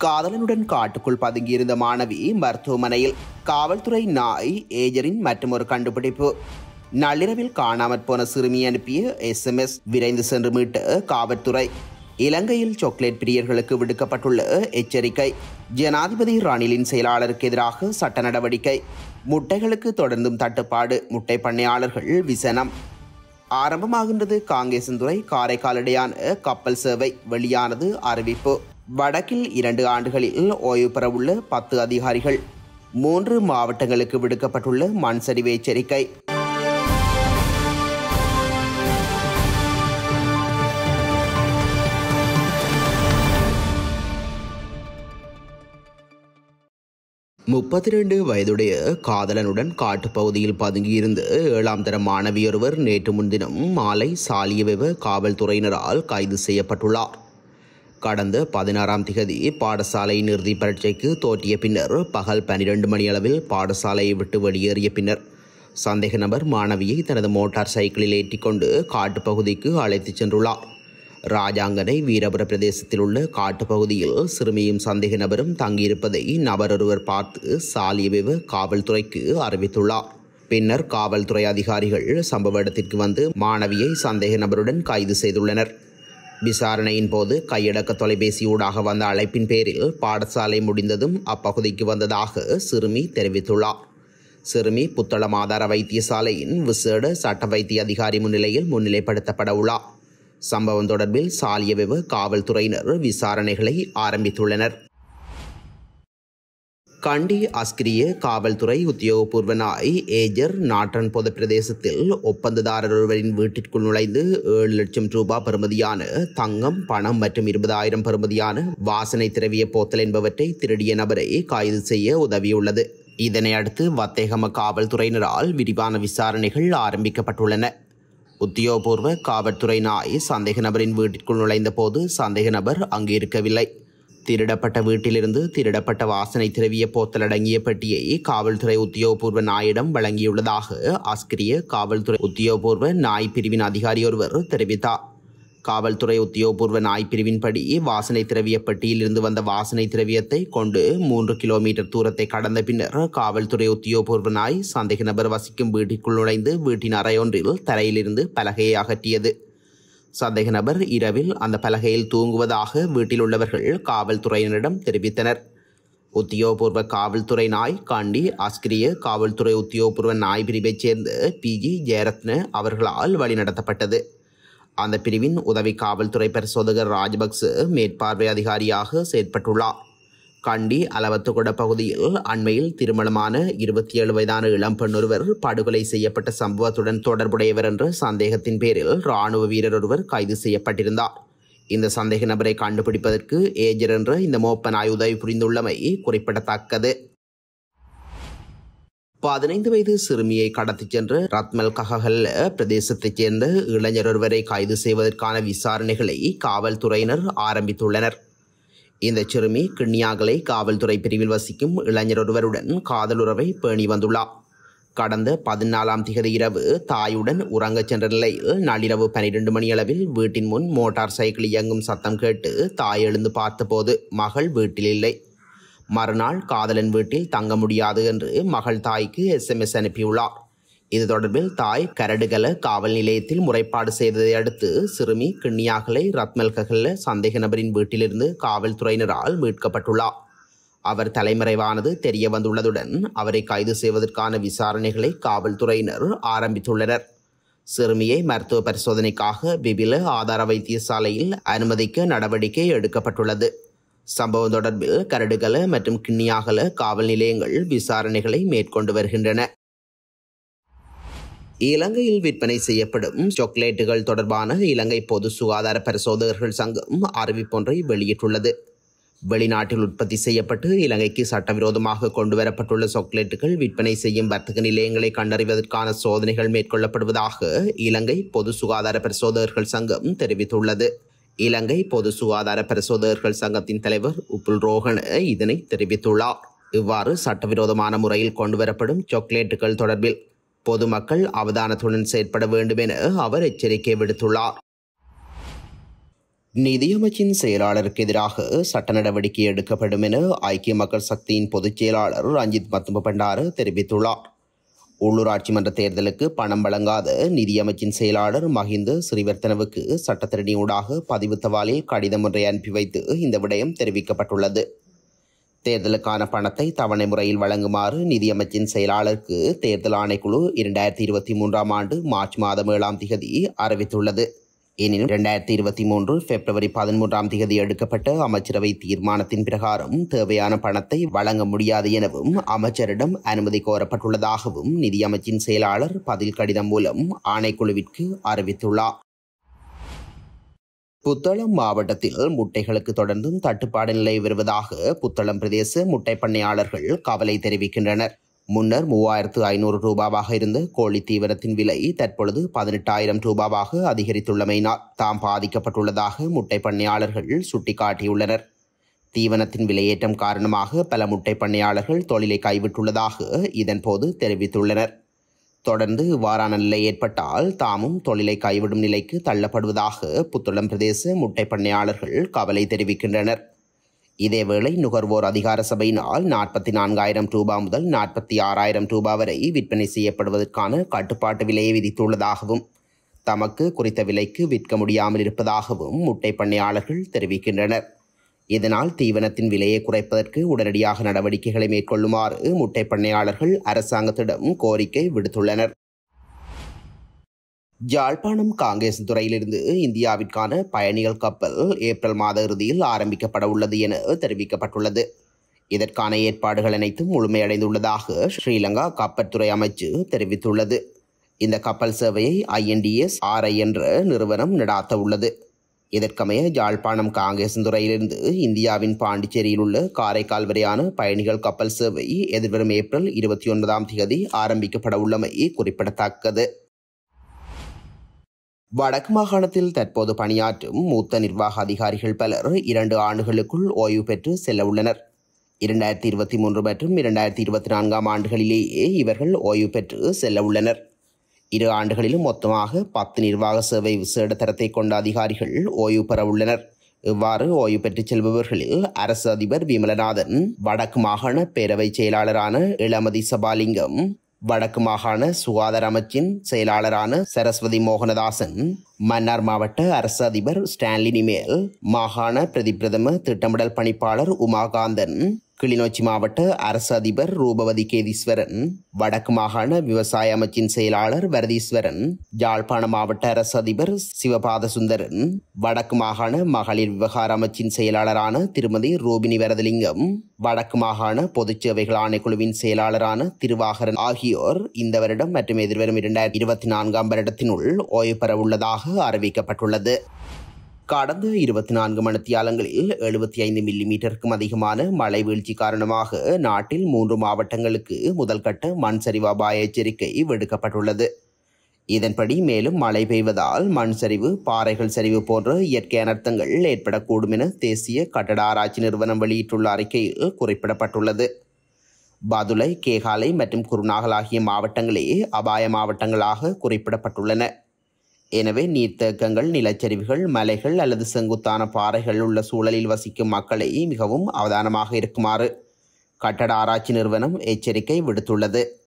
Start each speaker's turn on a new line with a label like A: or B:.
A: காதலனுடன் காட்டுக்குள் பதுங்கியிருந்த மாணவி மருத்துவமனையில் காவல்துறை நாய் ஏஜரின் மற்றொரு கண்டுபிடிப்பு நள்ளிரவில் காணாமற் போன சிறுமி அனுப்பிய எஸ்எம்எஸ் விரைந்து சென்று மீட்ட காவல்துறை இலங்கையில் சாக்லேட் பிரியர்களுக்கு விடுக்கப்பட்டுள்ள எச்சரிக்கை ஜனாதிபதி ரணிலின் செயலாளருக்கு எதிராக சட்ட நடவடிக்கை முட்டைகளுக்கு தொடர்ந்தும் தட்டுப்பாடு முட்டை பண்ணையாளர்கள் விசனம் ஆரம்பமாகின்றது காங்கேசன்துறை காரைக்கால் இடையான கப்பல் சேவை வெளியானது அறிவிப்பு வடக்கில் இரண்டு ஆண்டுகளில் ஓய்வு பெறவுள்ள பத்து அதிகாரிகள் மூன்று மாவட்டங்களுக்கு விடுக்கப்பட்டுள்ள மண் சரிவு எச்சரிக்கை முப்பத்தி ரெண்டு வயதுடைய காதலனுடன் காட்டுப்பகுதியில் பதுங்கியிருந்த ஏழாம் தர மாணவியொருவர் நேற்று முன்தினம் மாலை சாலியவெவ காவல்துறையினரால் கைது செய்யப்பட்டுள்ளார் கடந்த பதினாறாம் திகதி பாடசாலை இறுதி பரீட்சைக்கு தோற்றிய பின்னர் பகல் பனிரெண்டு மணி அளவில் பாடசாலையை விட்டு வெளியேறிய பின்னர் சந்தேக நபர் மாணவியை தனது மோட்டார் சைக்கிளில் ஏற்றிக்கொண்டு காட்டுப்பகுதிக்கு அழைத்துச் சென்றுள்ளார் ராஜாங்கனை வீரபுர பிரதேசத்தில் உள்ள காட்டுப்பகுதியில் சிறுமியும் சந்தேக நபரும் தங்கியிருப்பதை நபரொருவர் பார்த்து சாலியவிவ காவல்துறைக்கு அறிவித்துள்ளார் பின்னர் காவல்துறை அதிகாரிகள் சம்பவ இடத்திற்கு வந்து மாணவியை சந்தேக நபருடன் கைது செய்துள்ளனர் விசாரணையின் போது கையடக்க தொலைபேசியூடாக வந்த அழைப்பின் பேரில் பாடசாலை முடிந்ததும் அப்பகுதிக்கு வந்ததாக சிறுமி தெரிவித்துள்ளார் சிறுமி புத்தளம் ஆதார வைத்தியசாலையின் விசேட சட்ட வைத்திய அதிகாரி முன்னிலையில் முன்னிலைப்படுத்தப்பட உள்ளார் சம்பவம் தொடர்பில் சாலியவிவ காவல்துறையினர் விசாரணைகளை ஆரம்பித்துள்ளனர் கண்டி அஸ்கிரிய காவல்துறை உத்தியோகபூர்வ நாய் ஏஜர் நாட்டன் பொது பிரதேசத்தில் ஒப்பந்ததாரர் ஒருவரின் வீட்டிற்குள் நுழைந்து ஏழு லட்சம் ரூபாய் பெறுமதியான தங்கம் பணம் மற்றும் இருபதாயிரம் பெறுமதியான வாசனை திரவிய போத்தல் என்பவற்றை திருடிய நபரை கைது செய்ய உதவியுள்ளது இதனை அடுத்து வத்தேகம காவல்துறையினரால் விரிவான விசாரணைகள் ஆரம்பிக்கப்பட்டுள்ளன உத்தியோகபூர்வ காவல்துறை நாய் சந்தேக நபரின் வீட்டிற்குள் நுழைந்த போது சந்தேக நபர் அங்கு இருக்கவில்லை திருடப்பட்ட வீட்டிலிருந்து திருடப்பட்ட வாசனை திரவிய போத்தல் அடங்கிய பெட்டியை காவல்துறை உத்தியோகபூர்வ நாயிடம் வழங்கியுள்ளதாக ஆஸ்கிரிய காவல்துறை உத்தியோகபூர்வ நாய் பிரிவின் அதிகாரி ஒருவர் தெரிவித்தார் காவல்துறை உத்தியோகபூர்வ நாய் பிரிவின்படி வாசனை திரவிய பெட்டியில் இருந்து வந்த வாசனை திரவியத்தை கொண்டு மூன்று கிலோமீட்டர் தூரத்தை கடந்த பின்னர் காவல்துறை உத்தியோகபூர்வ நாய் சந்தேக நபர் வசிக்கும் வீட்டிற்குள் நுழைந்து வீட்டின் அறையொன்றில் தரையிலிருந்து பலகையை அகற்றியது சந்தேக நபர் இரவில் அந்த பலகையில் தூங்குவதாக வீட்டில் உள்ளவர்கள் காவல்துறையினரிடம் தெரிவித்தனர் உத்தியோகபூர்வ காவல்துறை நாய் காண்டி ஆஸ்கிரிய காவல்துறை உத்தியோகபூர்வ நாய் பிரிவைச் சேர்ந்த பிஜி ஜெயரத்ன அவர்களால் வழிநடத்தப்பட்டது அந்த பிரிவின் உதவி காவல்துறை பரிசோதகர் ராஜபக்ச மேற்பார்வை அதிகாரியாக செயற்பட்டுள்ளார் கண்டி அலவத்துகுட பகுதியில் அண்மையில் திருமணமான இருபத்தி ஏழு வயதான இளம்பெண் ஒருவர் படுகொலை செய்யப்பட்ட சம்பவத்துடன் தொடர்புடையவர் என்ற சந்தேகத்தின் பேரில் இராணுவ வீரர் ஒருவர் கைது செய்யப்பட்டிருந்தார் இந்த சந்தேக நபரை கண்டுபிடிப்பதற்கு ஏஜர் என்ற இந்த மோப்ப நாய் உதவி புரிந்துள்ளமை குறிப்பிடத்தக்கது பதினைந்து வயது சிறுமியை கடத்திச் சென்று ரத்மல் கஹல்ல பிரதேசத்தைச் சேர்ந்த இளைஞர் ஒருவரை கைது செய்வதற்கான விசாரணைகளை காவல்துறையினர் ஆரம்பித்துள்ளனர் இந்த சிறுமி கிண்ணியாகலை காவல்துறை பிரிவில் வசிக்கும் இளைஞர் ஒருவருடன் காதலுறவை பேணி வந்துள்ளார் கடந்த பதினாலாம் திகதி இரவு தாயுடன் உறங்கச் சென்ற நிலையில் நள்ளிரவு பனிரெண்டு மணியளவில் வீட்டின் முன் மோட்டார் சைக்கிள் இயங்கும் சத்தம் கேட்டு தாய் எழுந்து பார்த்தபோது மகள் வீட்டில் இல்லை மறுநாள் காதலன் வீட்டில் தங்க முடியாது என்று மகள் தாய்க்கு எஸ்எம்எஸ் அனுப்பியுள்ளார் இது தொடர்பில் தாய் கரடுகல காவல் நிலையத்தில் முறைப்பாடு செய்ததை அடுத்து சிறுமி கிண்ணியாகலை ரத்மல்கல்ல சந்தேக நபரின் வீட்டிலிருந்து காவல்துறையினரால் மீட்கப்பட்டுள்ளார் அவர் தலைமறைவானது தெரிய வந்துள்ளதுடன் அவரை கைது செய்வதற்கான விசாரணைகளை காவல்துறையினர் ஆரம்பித்துள்ளனர் சிறுமியை மருத்துவ பரிசோதனைக்காக விபில ஆதார வைத்தியசாலையில் அனுமதிக்க நடவடிக்கை எடுக்கப்பட்டுள்ளது சம்பவம் தொடர்பில் கரடுகல மற்றும் கிண்ணியாகல காவல் நிலையங்கள் விசாரணைகளை மேற்கொண்டு வருகின்றன இலங்கையில் விற்பனை செய்யப்படும் சாக்லேட்டுகள் தொடர்பான இலங்கை பொது சுகாதார பரிசோதகர்கள் சங்கம் அறிவிப்பொன்றை வெளியிட்டுள்ளது வெளிநாட்டில் உற்பத்தி செய்யப்பட்டு இலங்கைக்கு சட்டவிரோதமாக கொண்டுவரப்பட்டுள்ள சாக்லேட்டுகள் விற்பனை செய்யும் வர்த்தக நிலையங்களை கண்டறிவதற்கான சோதனைகள் மேற்கொள்ளப்படுவதாக இலங்கை பொது சுகாதார பரிசோதகர்கள் சங்கம் தெரிவித்துள்ளது இலங்கை பொது சுகாதார பரிசோதகர்கள் சங்கத்தின் தலைவர் உப்புல் ரோஹன் இதனை தெரிவித்துள்ளார் இவ்வாறு சட்டவிரோதமான முறையில் கொண்டுவரப்படும் சாக்லேட்டுகள் தொடர்பில் பொதுமக்கள் அவதானத்துடன் செயற்பட வேண்டும் என அவர் எச்சரிக்கை விடுத்துள்ளார் நிதியமைச்சின் செயலாளருக்கு எதிராக சட்ட நடவடிக்கை எடுக்கப்படும் என ஐக்கிய மக்கள் சக்தியின் பொதுச் செயலாளர் ரஞ்சித் மத்தும பண்டார தெரிவித்துள்ளார் உள்ளூராட்சி மன்ற தேர்தலுக்கு பணம் வழங்காத நிதியமைச்சின் செயலாளர் மஹிந்த ஸ்ரீவர்த்தனவுக்கு சட்டத்திறனியூடாக பதிவு தபாலில் கடிதம் ஒன்றை அனுப்பி வைத்து இந்த விடயம் தெரிவிக்கப்பட்டுள்ளது தேர்தலுக்கான பணத்தை தவணை முறையில் வழங்குமாறு நிதியமைச்சின் செயலாளருக்கு தேர்தல் ஆணைக்குழு இரண்டாயிரத்தி இருபத்தி மூன்றாம் ஆண்டு மார்ச் மாதம் ஏழாம் திகதி அறிவித்துள்ளது எனினும் இரண்டாயிரத்தி இருபத்தி மூன்று பிப்ரவரி பதிமூன்றாம் திகதி எடுக்கப்பட்ட அமைச்சரவை தீர்மானத்தின் பிரகாரம் தேவையான பணத்தை வழங்க முடியாது எனவும் அமைச்சரிடம் அனுமதி கோரப்பட்டுள்ளதாகவும் நிதியமைச்சின் செயலாளர் பதில் கடிதம் மூலம் ஆணைக்குழுவிற்கு அறிவித்துள்ளார் புத்தளம் மாவட்டத்தில் முட்டைகளுக்கு தொடர்ந்தும் தட்டுப்பாடு நிலை வருவதாக புத்தளம் பிரதேச முட்டை பண்ணையாளர்கள் கவலை தெரிவிக்கின்றனர் முன்னர் மூவாயிரத்து ஐநூறு ரூபாவாக இருந்த கோழி தீவனத்தின் விலை தற்பொழுது பதினெட்டாயிரம் ரூபாவாக அதிகரித்துள்ளமையினால் தாம் பாதிக்கப்பட்டுள்ளதாக முட்டை பண்ணையாளர்கள் சுட்டிக்காட்டியுள்ளனர் தீவனத்தின் விலையேற்றம் காரணமாக பல முட்டை பண்ணையாளர்கள் தொழிலை கைவிட்டுள்ளதாக இதன்போது தெரிவித்துள்ளனர் தொடர்ந்து இவ்வாறான நிலை ஏற்பட்டால் தாமும் தொழிலை கைவிடும் நிலைக்கு தள்ளப்படுவதாக புத்தளம் பிரதேச முட்டை பண்ணையாளர்கள் கவலை தெரிவிக்கின்றனர் இதேவேளை நுகர்வோர் அதிகார சபையினால் நாற்பத்தி நான்காயிரம் ரூபாய் முதல் நாற்பத்தி ஆறாயிரம் ரூபாய் வரை விற்பனை செய்யப்படுவதற்கான கட்டுப்பாட்டு விலையை விதித்துள்ளதாகவும் தமக்கு குறித்த விலைக்கு விற்க முடியாமல் இருப்பதாகவும் முட்டை பண்ணையாளர்கள் தெரிவிக்கின்றனர் இதனால் தீவனத்தின் விலையை குறைப்பதற்கு உடனடியாக நடவடிக்கைகளை மேற்கொள்ளுமாறு முட்டை பண்ணையாளர்கள் அரசாங்கத்திடம் கோரிக்கை விடுத்துள்ளனர் ஜாழ்ப்பாணம் காங்கேசன் துறையிலிருந்து இந்தியாவிற்கான பயணிகள் கப்பல் ஏப்ரல் மாத இறுதியில் ஆரம்பிக்கப்பட உள்ளது என தெரிவிக்கப்பட்டுள்ளது இதற்கான ஏற்பாடுகள் அனைத்தும் முழுமையடைந்துள்ளதாக ஸ்ரீலங்கா கப்பற்துறை அமைச்சு தெரிவித்துள்ளது இந்த கப்பல் சேவையை ஐஎன்டிஎஸ் ஆர்ஐ என்ற நிறுவனம் நடாத்த உள்ளது இதற்கமைய ஜாழ்ப்பாணம் காங்கேசந்துறையிலிருந்து இந்தியாவின் பாண்டிச்சேரியில் உள்ள காரைக்கால் வரையான பயணிகள் கப்பல் சேவை எதிர்வரும் ஏப்ரல் இருபத்தி ஒன்பதாம் தேதி ஆரம்பிக்கப்பட உள்ளமை குறிப்பிடத்தக்கது வடக்கு மாகாணத்தில் தற்போது பணியாற்றும் மூத்த நிர்வாக அதிகாரிகள் பலர் இரண்டு ஆண்டுகளுக்குள் ஓய்வு பெற்று செல்ல உள்ளனர் இரண்டாயிரத்தி இருபத்தி மூன்று மற்றும் இரண்டாயிரத்தி இருபத்தி நான்காம் ஆண்டுகளிலேயே இவர்கள் ஓய்வு பெற்று செல்ல உள்ளனர் இரு ஆண்டுகளிலும் மொத்தமாக பத்து நிர்வாக சேவை விசேட தரத்தை கொண்ட அதிகாரிகள் ஓய்வு பெற உள்ளனர் இவ்வாறு ஓய்வு பெற்றுச் செல்பவர்களில் அரசு அதிபர் விமலநாதன் வடக்கு மாகாண பேரவை செயலாளரான இளமதி சபாலிங்கம் வடக்கு மாகாண சுகாதார அமைச்சின் செயலாளரான சரஸ்வதி மோகனதாசன் மன்னார் மாவட்ட அரசு அதிபர் ஸ்டான்லி நிமேல் மாகாண பிரதிப்பிரதம திட்டமிடல் பணிப்பாளர் உமாகாந்தன் கிளிநொச்சி மாவட்ட அரசு அதிபர் ரூபவதி கேதீஸ்வரன் வடக்கு மாகாண விவசாய அமைச்சின் செயலாளர் வரதீஸ்வரன் யாழ்ப்பாண மாவட்ட அரசு அதிபர் சிவபாத சுந்தரன் வடக்கு மாகாண மகளிர் விவகார அமைச்சின் செயலாளரான திருமதி ரூபினி வரதலிங்கம் வடக்கு மாகாண பொதுச் சேவைகள் ஆணைக்குழுவின் செயலாளரான திருவாகரன் ஆகியோர் இந்த வருடம் மற்றும் எதிர்வரும் இரண்டாயிரத்தி இருபத்தி நான்காம் வருடத்தினுள் ஓய்வு பெற உள்ளதாக அறிவிக்கப்பட்டுள்ளது கடந்த இருபத்தி நான்கு மணித்தியாலங்களில் எழுபத்தி ஐந்து மில்லி மீட்டருக்கும் அதிகமான மழை வீழ்ச்சி காரணமாக நாட்டில் மூன்று மாவட்டங்களுக்கு முதல் கட்ட மண் சரிவு அபாய எச்சரிக்கை விடுக்கப்பட்டுள்ளது இதன்படி மேலும் மழை பெய்வதால் மண் சரிவு பாறைகள் சரிவு போன்ற இயற்கை அனர்த்தங்கள் ஏற்படக்கூடும் என தேசிய கட்டட ஆராய்ச்சி நிறுவனம் வெளியிட்டுள்ள அறிக்கையில் குறிப்பிடப்பட்டுள்ளது பதுளை கேகாலை மற்றும் குருநாகல் ஆகிய மாவட்டங்களே அபாய மாவட்டங்களாக குறிப்பிடப்பட்டுள்ளன எனவே நீர்த்தேக்கங்கள் நிலச்சரிவுகள் மலைகள் அல்லது செங்குத்தான பாறைகள் உள்ள சூழலில் வசிக்கும் மக்களை மிகவும் அவதானமாக இருக்குமாறு கட்டட ஆராய்ச்சி நிறுவனம் எச்சரிக்கை விடுத்துள்ளது